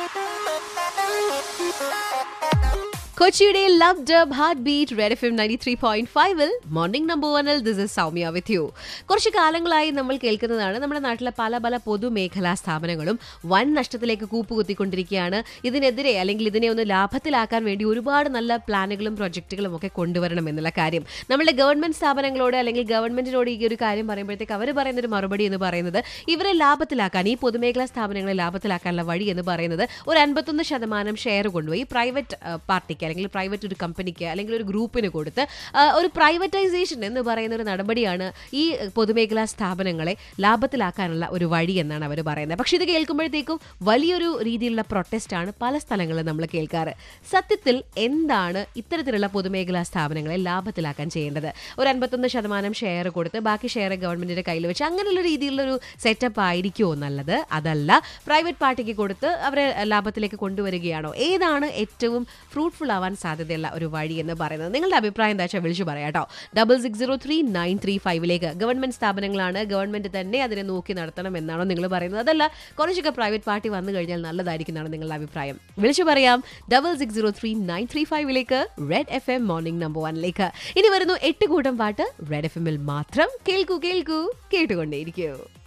കൊച്ചിയുടെ love dub heart beat red F M ninety three point ഫൈവിൽ morning number വണ്ണിൽ this is Soumya with you കുറച്ച് കാലങ്ങളായി നമ്മൾ കേൾക്കുന്നതാണ് നമ്മുടെ നാട്ടിലെ പല പല പൊതുമേഖലാ സ്ഥാപനങ്ങളും വൻ നഷ്ടത്തിലേക്ക് കൂപ്പുകുത്തിക്കൊണ്ടിരിക്കുകയാണ് ഇതിനെതിരെ അല്ലെങ്കിൽ ഇതിനെ ഒന്ന് ലാഭത്തിലാക്കാൻ വേണ്ടി ഒരുപാട് നല്ല പ്ലാനുകളും പ്രൊജക്റ്റുകളും ഒക്കെ കൊണ്ടുവരണം എന്നുള്ള കാര്യം നമ്മുടെ ഗവൺമെന്റ് സ്ഥാപനങ്ങളോട് അല്ലെങ്കിൽ ഗവൺമെന്റിനോട് ഈ ഒരു കാര്യം പറയുമ്പോഴത്തേക്ക് അവർ പറയുന്ന ഒരു മറുപടി എന്ന് പറയുന്നത് ഇവരെ ലാഭത്തിലാക്കാൻ ഈ പൊതുമേഖലാ സ്ഥാപനങ്ങളെ ലാഭത്തിലാക്കാനുള്ള വഴി എന്ന് പറയുന്നത് ഒരു അൻപത്തൊന്ന് ശതമാനം ഷെയർ കൊണ്ടുപോയി പ്രൈവറ്റ് പാർട്ടിക്ക് അല്ലെങ്കിൽ പ്രൈവറ്റ് ഒരു കമ്പനിക്ക് അല്ലെങ്കിൽ ഒരു ഗ്രൂപ്പിന് കൊടുത്ത് ആ, ഒരു പ്രൈവറ്റൈസേഷൻ എന്ന് പറയുന്ന ഒരു നടപടിയാണ് ഈ പൊതുമേഖലാ സ്ഥാപനങ്ങളെ ലാഭത്തിലാക്കാനുള്ള ഒരു വഴി എന്നാണ് അവർ പറയുന്നത് പക്ഷെ ഇത് കേൾക്കുമ്പോഴത്തേക്കും വലിയൊരു രീതിയിലുള്ള പ്രൊട്ടസ്റ്റ് ആണ് പല സ്ഥലങ്ങളിലും നമ്മൾ കേൾക്കാറ് സത്യത്തിൽ എന്താണ് ഇത്തരത്തിലുള്ള പൊതുമേഖലാ സ്ഥാപനങ്ങളെ ലാഭത്തിലാക്കാൻ ചെയ്യേണ്ടത് ഒരു അൻപത്തൊന്ന് ശതമാനം ഷെയർ കൊടുത്ത് ബാക്കി ഷെയർ ഗവൺമെന്റിന്റെ കയ്യിൽ വെച്ച് അങ്ങനെയുള്ള രീതിയിലുള്ള ഒരു സെറ്റപ്പ് ആയിരിക്കുമോ നല്ലത് അതല്ല പ്രൈവറ്റ് പാർട്ടിക്ക് കൊടുത്ത് അവരെ ലാഭത്തിലേക്ക് കൊണ്ടുവരികയാണോ ഏതാണ് ഏറ്റവും ഫ്രൂട്ട്ഫുൾ ആവാൻ സാധ്യതയുള്ള ഒരു വഴി എന്ന് പറയുന്നത് നിങ്ങളുടെ അഭിപ്രായം എന്താ വെച്ചാൽ വിളിച്ചു പറയാം കേട്ടോ double six zero three nine three ഫൈവിലേക്ക് ഗവൺമെന്റ് സ്ഥാപനങ്ങളാണ് ഗവൺമെന്റ് തന്നെ അതിനെ നോക്കി നടത്തണം എന്നാണോ നിങ്ങൾ പറയുന്നത് അതല്ല കുറച്ചൊക്കെ പ്രൈവറ്റ് പാർട്ടി വന്നു കഴിഞ്ഞാൽ നല്ലതായിരിക്കും എന്നാണ് നിങ്ങളുടെ അഭിപ്രായം വിളിച്ചു പറയാം double six zero three nine three ഫൈവിലേക്ക് red F M morning number വണ്ണിലേക്ക് ഇനി വരുന്നു എട്ട് കൂട്ടം പാട്ട് റെഡ് എഫ് എമ്മിൽ മാത്രം കേൾക്കൂ കേൾക്കൂ കേട്ടുകൊണ്ടേയിരിക്കൂ